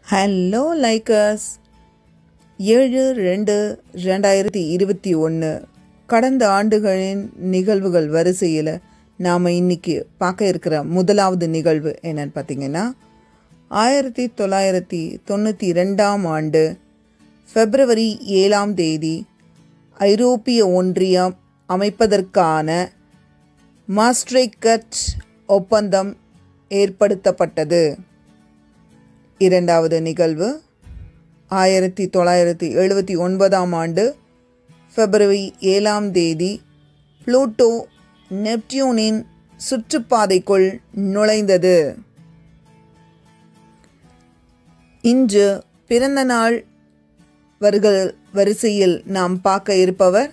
hello likers ஏழு ரெண்டு ரெண்டாயிரத்தி இருபத்தி ஒன்று கடந்த ஆண்டுகளின் நிகழ்வுகள் வரிசையில் நாம் இன்னைக்கு பார்க்க இருக்கிற முதலாவது நிகழ்வு என்னன்னு பார்த்தீங்கன்னா ஆயிரத்தி தொள்ளாயிரத்தி தொண்ணூற்றி ரெண்டாம் ஆண்டு பிப்ரவரி ஏழாம் தேதி ஐரோப்பிய ஒன்றியம் அமைப்பதற்கான மாஸ்ட்ரைக்கட் ஒப்பந்தம் ஏற்படுத்தப்பட்டது இரண்டாவது நிகழ்வு ஆயிரத்தி தொள்ளாயிரத்தி எழுபத்தி ஒன்பதாம் ஆண்டு பிப்ரவரி ஏழாம் தேதி புளூட்டோ நெப்டியூனின் சுற்றுப்பாதைக்குள் நுழைந்தது இன்று பிறந்த நாள் வர்கள் வரிசையில் நாம் பார்க்க இருப்பவர்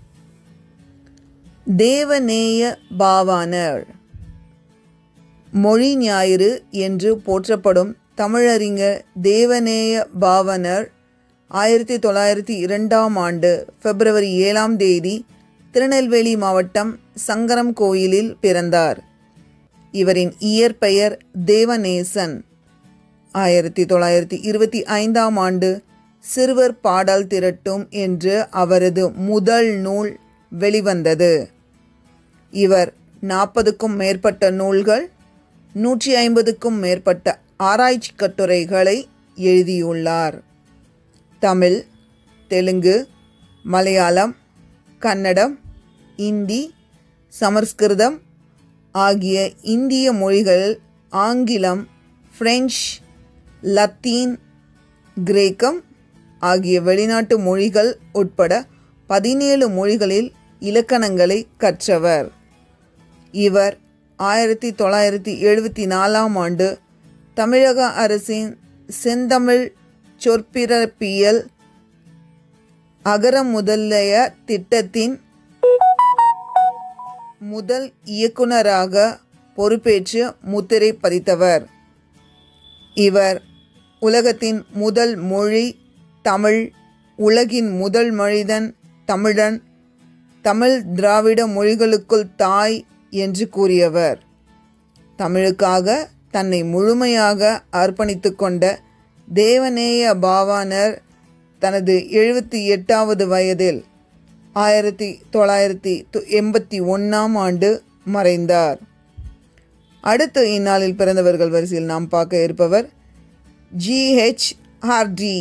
தேவநேய பாவானர் மொழி ஞாயிறு என்று போற்றப்படும் தமிழறிஞர் தேவநேய பாவனர் ஆயிரத்தி தொள்ளாயிரத்தி இரண்டாம் ஆண்டு பிப்ரவரி ஏழாம் தேதி திருநெல்வேலி மாவட்டம் சங்கரம் கோயிலில் பிறந்தார் இவரின் இயற்பெயர் தேவநேசன் ஆயிரத்தி தொள்ளாயிரத்தி இருபத்தி ஐந்தாம் ஆண்டு சிறுவர் பாடல் திரட்டும் என்று அவரது முதல் நூல் வெளிவந்தது இவர் நாற்பதுக்கும் மேற்பட்ட நூல்கள் நூற்றி ஐம்பதுக்கும் மேற்பட்ட ஆராய்ச்சி கட்டுரைகளை எழுதியுள்ளார் தமிழ் தெலுங்கு மலையாளம் கன்னடம் இந்தி சமஸ்கிருதம் ஆகிய இந்திய மொழிகள் ஆங்கிலம் பிரெஞ்சு லத்தீன் கிரேக்கம் ஆகிய வெளிநாட்டு மொழிகள் உட்பட பதினேழு மொழிகளில் இலக்கணங்களை கற்றவர் இவர் ஆயிரத்தி தொள்ளாயிரத்தி எழுபத்தி நாலாம் ஆண்டு தமிழக அரசின் செந்தமிழ் சொற்பிறப்பியல் அகர முதலய திட்டத்தின் முதல் இயக்குனராக பொறுப்பேற்று முத்திரை பதித்தவர் இவர் உலகத்தின் முதல் மொழி தமிழ் உலகின் முதல் மனிதன் தமிழன் தமிழ் திராவிட மொழிகளுக்குள் தாய் என்று கூறியவர் தமிழுக்காக தன்னை முழுமையாக அர்ப்பணித்து கொண்ட தேவநேய பாவானர் தனது எழுபத்தி எட்டாவது வயதில் ஆயிரத்தி தொள்ளாயிரத்தி எண்பத்தி ஒன்றாம் ஆண்டு மறைந்தார் அடுத்து இந்நாளில் பிறந்தவர்கள் வரிசையில் நாம் பார்க்க இருப்பவர் ஜிஹெச் ஹார்டி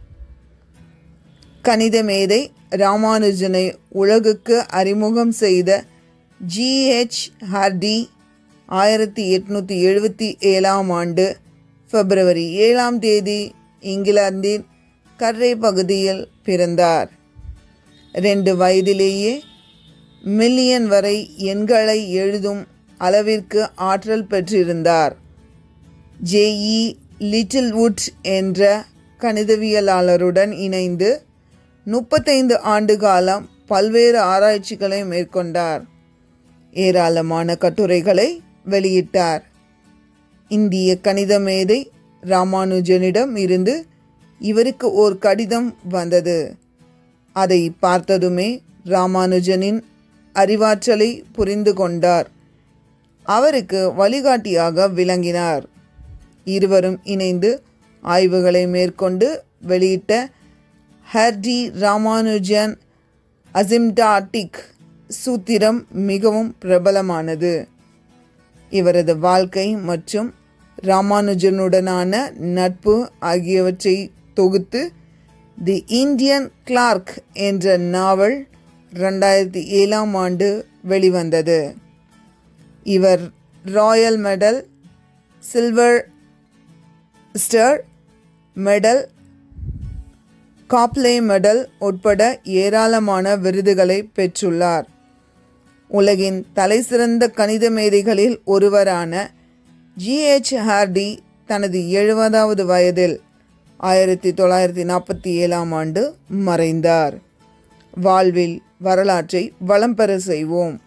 கணித மேதை ராமானுஜனை உலகுக்கு அறிமுகம் செய்த ஜிஹெச் ஹார்டி ஆயிரத்தி எட்நூற்றி எழுபத்தி ஏழாம் ஆண்டு பிப்ரவரி ஏழாம் தேதி இங்கிலாந்தின் கர்ரை பகுதியில் பிறந்தார் ரெண்டு வயதிலேயே மில்லியன் வரை எண்களை எழுதும் அளவிற்கு ஆற்றல் பெற்றிருந்தார் ஜேஇ லிட்டில் வுட் என்ற கணிதவியலாளருடன் இணைந்து முப்பத்தைந்து ஆண்டு காலம் பல்வேறு ஆராய்ச்சிகளை மேற்கொண்டார் ஏராளமான கட்டுரைகளை வெளியிட்டார் இந்திய கணித மேதை ராமானுஜனிடம் இருந்து இவருக்கு ஓர் கடிதம் வந்தது அதை பார்த்ததுமே ராமானுஜனின் அறிவாற்றலை புரிந்து கொண்டார் அவருக்கு வழிகாட்டியாக விளங்கினார் இருவரும் இணைந்து ஆய்வுகளை மேற்கொண்டு வெளியிட்ட ஹர்டி ராமானுஜன் அசிம்டாட்டிக் சூத்திரம் மிகவும் பிரபலமானது இவரது வாழ்க்கை மற்றும் ராமானுஜனுடனான நட்பு ஆகியவற்றை தொகுத்து தி இந்தியன் கிளார்க் என்ற நாவல் ரெண்டாயிரத்தி ஏழாம் ஆண்டு வெளிவந்தது இவர் royal medal Sylvester medal Copley medal உட்பட ஏராளமான விருதுகளை பெற்றுள்ளார் உலகின் தலைசிறந்த கணித மேதைகளில் ஒருவரான ஜிஹெச் ஹார்டி தனது எழுபதாவது வயதில் ஆயிரத்தி தொள்ளாயிரத்தி நாற்பத்தி ஏழாம் ஆண்டு மறைந்தார் வாழ்வில் வரலாற்றை வளம் பெற செய்வோம்